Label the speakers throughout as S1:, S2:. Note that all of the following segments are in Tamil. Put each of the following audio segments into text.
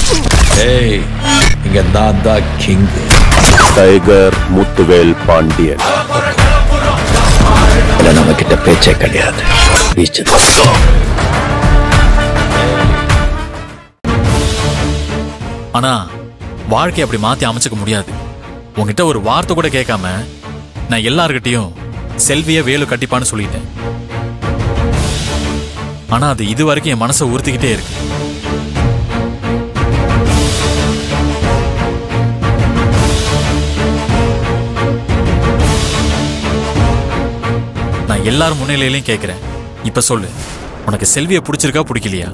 S1: ஏய் இங்க நான் தான் கிங்
S2: டைகர் முத்துவேல் பாண்டியன்
S1: இல்ல நம்ம கிட்ட பேச்சே கிடையாது பீச்சு
S3: ஆனா வாழ்க்கையை அப்படி மாத்தி அமைச்சுக்க முடியாது உன்கிட்ட ஒரு வார்த்தை கூட கேட்காம நான் எல்லார்கிட்டயும் செல்விய வேலு கட்டிப்பான்னு சொல்லிட்டேன் ஆனா அது இது வரைக்கும் என் மனசை உறுத்திக்கிட்டே இருக்கு நான் எல்லார் முன்னிலையிலையும் கேட்கிறேன் இப்ப சொல்லு உனக்கு செல்வியை பிடிச்சிருக்கா பிடிக்கலையா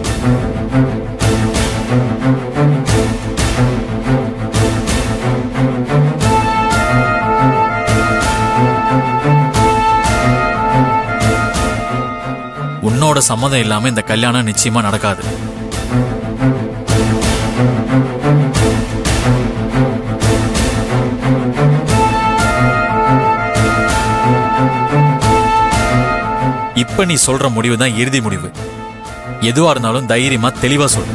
S3: உன்னோட சம்மதம் இல்லாம இந்த கல்யாணம் நிச்சயமா நடக்காது இப்ப நீ சொல்ற முடிவு தான் இறுதி முடிவு எதுவா இருந்தாலும் தைரியமா தெளிவா சொல்லு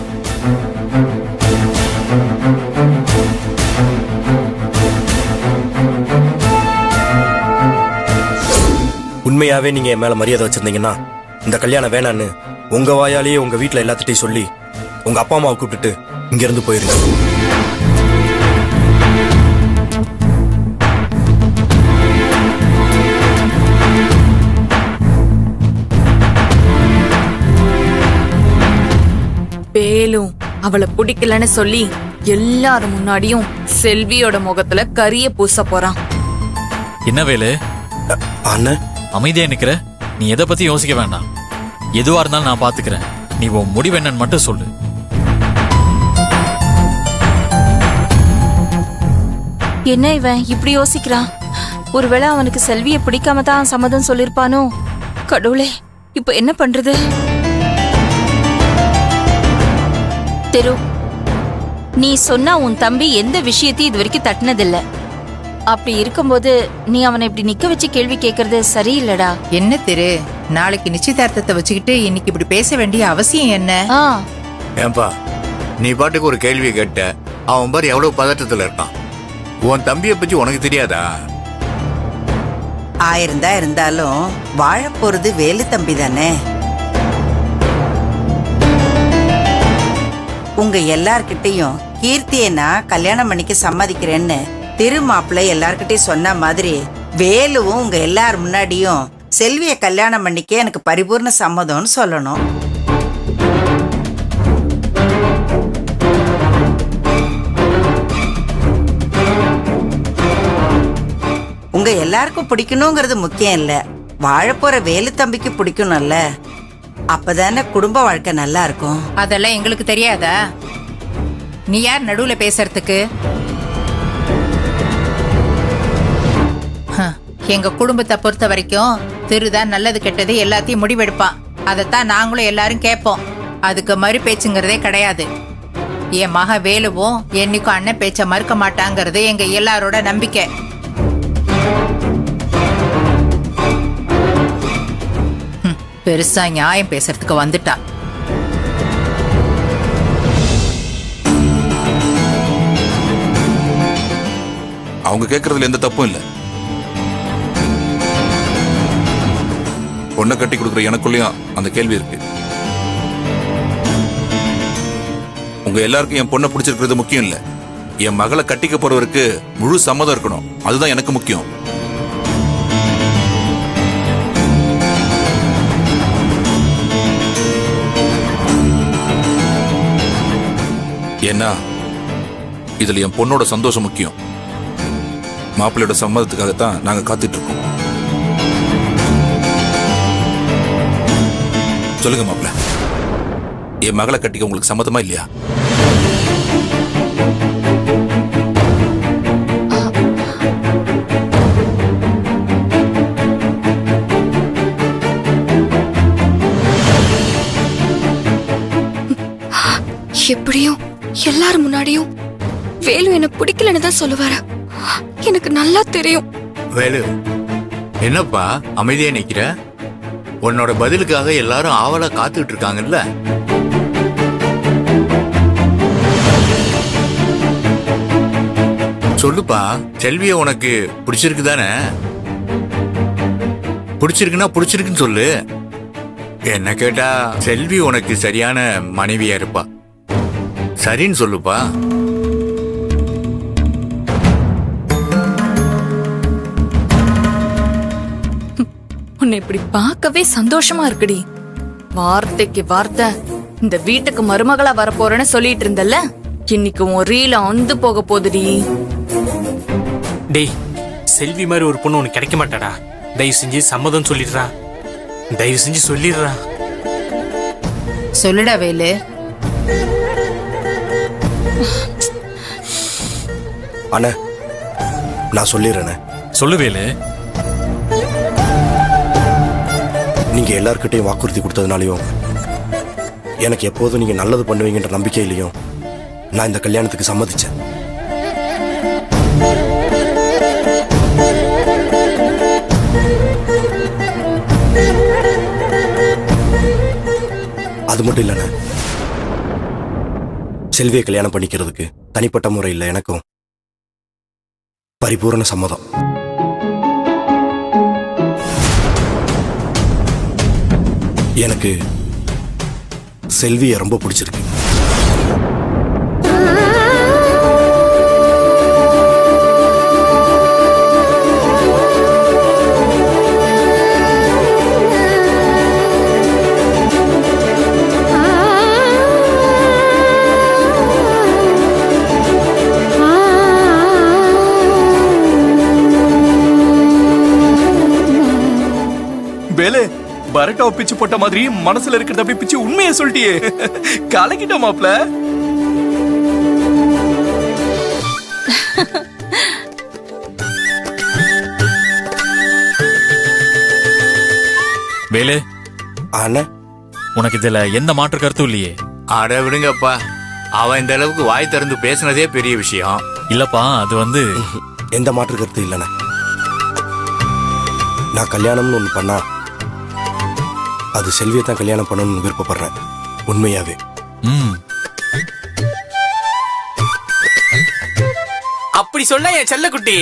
S4: உண்மையாவே நீங்க என் மேல மரியாதை வச்சிருந்தீங்கன்னா இந்த கல்யாணம் வேணான்னு உங்க வாயாலேயே உங்க வீட்ல எல்லாத்திட்டையும் சொல்லி உங்க அப்பா அம்மாவை கூப்பிட்டுட்டு இங்க இருந்து போயிருங்க
S5: பேலும் அவளை பிடிக்கலன்னு சொல்லி எல்லாரும் முன்னாடியும் செல்வியோட முகத்துல கரிய பூச போறான்
S3: என்ன வேலு
S4: அண்ணன்
S3: அமைதியா நிக்கிற நீ எதை பத்தி யோசிக்க வேண்டாம் எதுவா இருந்தாலும் நான் பாத்துக்கிறேன் நீ உன் முடிவு என்னன்னு மட்டும் சொல்லு
S6: என்ன இவன் இப்படி யோசிக்கிறான் ஒருவேளை அவனுக்கு செல்வியை பிடிக்காம தான் சம்மதம் சொல்லிருப்பானோ கடவுளே இப்ப என்ன பண்றது தெரு நீ சொன்னா உன் தம்பி எந்த விஷயத்தையும் இது வரைக்கும் தட்டினதில்ல அப்படி இருக்கும்போது நீ அவனை இப்படி நிக்க வச்சு கேள்வி கேக்குறது சரியில்லடா
S7: என்ன திரு நாளைக்கு நிச்சயதார்த்தத்தை வச்சுக்கிட்டு இன்னைக்கு இப்படி பேச வேண்டிய அவசியம் என்ன
S6: ஆ
S8: ஏன்பா நீ பாட்டுக்கு ஒரு கேள்வியை கேட்ட அவன் பாரு எவ்வளவு பதட்டத்துல இருக்கான் உன் தம்பியை பத்தி உனக்கு தெரியாதா
S9: ஆயிரம் தான் இருந்தாலும் வாழ போறது வேலு தம்பி தானே உங்க எல்லார்கிட்டயும் கீர்த்தியை நான் கல்யாணம் பண்ணிக்க சம்மதிக்கிறேன்னு திருமாப்பிள்ளை எல்லார்கிட்டயும் சொன்ன மாதிரி வேலுவும் உங்க எல்லார் முன்னாடியும் செல்விய கல்யாணம் பண்ணிக்க எனக்கு பரிபூர்ண சம்மதம்னு சொல்லணும் உங்க எல்லாருக்கும் பிடிக்கணுங்கிறது முக்கியம் இல்ல வாழப்போற வேலு தம்பிக்கு பிடிக்கணும்ல அப்பதானே குடும்ப வாழ்க்கை நல்லா இருக்கும்
S7: அதெல்லாம் எங்களுக்கு தெரியாதா நீ யார் நடுவுல பேசுறதுக்கு ஹ, எங்க குடும்பத்தை பொறுத்த வரைக்கும் திருதான் நல்லது கெட்டது எல்லாத்தையும் முடிவெடுப்பான் அதைத்தான் நாங்களும் எல்லாரும் கேட்போம் அதுக்கு மறு பேச்சுங்கிறதே கிடையாது என் மக வேலுவும் என்னைக்கும் அண்ணன் பேச்ச மறுக்க மாட்டாங்கிறது எங்க எல்லாரோட நம்பிக்கை ஹம், பெருசா நியாயம் பேசுறதுக்கு வந்துட்டா
S10: அவங்க கேட்கறதுல எந்த தப்பும் இல்ல பொண்ணை கட்டி கொடுக்குற எனக்குள்ளயும் அந்த கேள்வி இருக்கு உங்க எல்லாருக்கும் என் பொண்ணை பிடிச்சிருக்கிறது முக்கியம் இல்ல என் மகளை கட்டிக்க போறவருக்கு முழு சம்மதம் இருக்கணும் அதுதான் எனக்கு முக்கியம் ஏன்னா இதுல என் பொண்ணோட சந்தோஷம் முக்கியம் மாப்பிள்ளையோட சம்மதத்துக்காகத்தான் நாங்க காத்துட்டு இருக்கோம் சொல்லுங்க மாப்பிள்ள என் மகளை கட்டிக்க உங்களுக்கு சம்மதமா இல்லையா
S11: எப்படியும் எல்லாரும் முன்னாடியும் வேலு என்ன பிடிக்கலன்னு தான் சொல்லுவாரு எனக்கு நல்லா தெரியும்
S8: வேலு என்னப்பா அமைதியா நிக்கிற உன்னோட பதிலுக்காக எல்லாரும் ஆவலா காத்துட்டு இருக்காங்கல்ல சொல்லுப்பா செல்விய உனக்கு பிடிச்சிருக்கு தானே பிடிச்சிருக்குன்னா பிடிச்சிருக்குன்னு சொல்லு என்ன கேட்டா செல்வி உனக்கு சரியான மனைவியா இருப்பா சரின்னு சொல்லுப்பா
S5: உன்னை இப்படி பார்க்கவே சந்தோஷமா இருக்குடி வார்த்தைக்கு வார்த்தை இந்த வீட்டுக்கு மருமகளா வரப்போறேன்னு சொல்லிட்டு இருந்தல்ல இன்னைக்கு உன் ரீல அந்து போக போகுதுடி
S12: டேய் செல்வி மாதிரி ஒரு பொண்ணு உனக்கு கிடைக்க மாட்டாடா தயவு செஞ்சு சம்மதம் சொல்லிடுறா தயவு செஞ்சு சொல்லிடுறா
S7: சொல்லுடா வேலு
S4: அண்ணே நான் சொல்லிடுறேண்ணே
S3: சொல்லுவேலு
S4: நீங்க எல்லார்கிட்டையும் வாக்குறுதி கொடுத்ததுனாலையும் எனக்கு எப்போதும் நீங்க நல்லது பண்ணுவீங்கன்ற நம்பிக்கையிலையும் நான் இந்த கல்யாணத்துக்கு சம்மதிச்சேன் அது மட்டும் இல்லைண்ணே செல்வியை கல்யாணம் பண்ணிக்கிறதுக்கு தனிப்பட்ட முறையில் எனக்கும் பரிபூரண சம்மதம் எனக்கு செல்வியை ரொம்ப பிடிச்சிருக்கு
S13: வேலு பரட்டாவை பிச்சு போட்ட மாதிரி மனசுல இருக்கிறத அப்படியே பிச்சு உண்மையை சொல்லிட்டியே கலக்கிட்ட மாப்ள
S3: வேலு
S4: அண்ணே
S3: உனக்கு இதுல எந்த மாற்று கருத்தும் இல்லையே
S8: அட விடுங்கப்பா அவன் இந்த அளவுக்கு வாய் திறந்து பேசுனதே பெரிய விஷயம்
S3: இல்லப்பா அது வந்து
S4: எந்த மாற்று கருத்து இல்லைண்ணே நான் கல்யாணம்னு ஒன்று பண்ணா அது செல்வியை தான் கல்யாணம் பண்ணணும்னு விருப்பப்படுறேன் உண்மையாவே
S3: ம்
S12: அப்படி சொல்ல என் செல்லக்குட்டி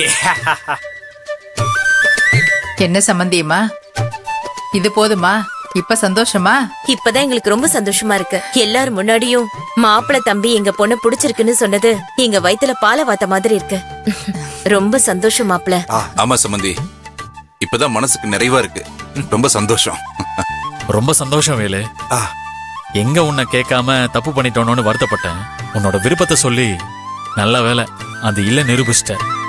S7: என்ன சம்மந்தியம்மா இது போதுமா இப்ப சந்தோஷமா
S14: இப்பதான் எங்களுக்கு ரொம்ப சந்தோஷமா இருக்கு எல்லாரும் முன்னாடியும் மாப்பிள தம்பி எங்க பொண்ணு பிடிச்சிருக்குன்னு சொன்னது எங்க வயித்துல பாலை வாத்த மாதிரி இருக்கு ரொம்ப சந்தோஷம் மாப்பிள
S10: ஆமா சம்பந்தி இப்பதான் மனசுக்கு நிறைவா இருக்கு ரொம்ப சந்தோஷம்
S3: ரொம்ப சந்தோஷம் வேலு எங்க உன்னை கேட்காம தப்பு பண்ணிட்டோனோன்னு வருத்தப்பட்டேன் உன்னோட விருப்பத்தை சொல்லி நல்ல வேலை அது இல்ல நிரூபிச்சிட்ட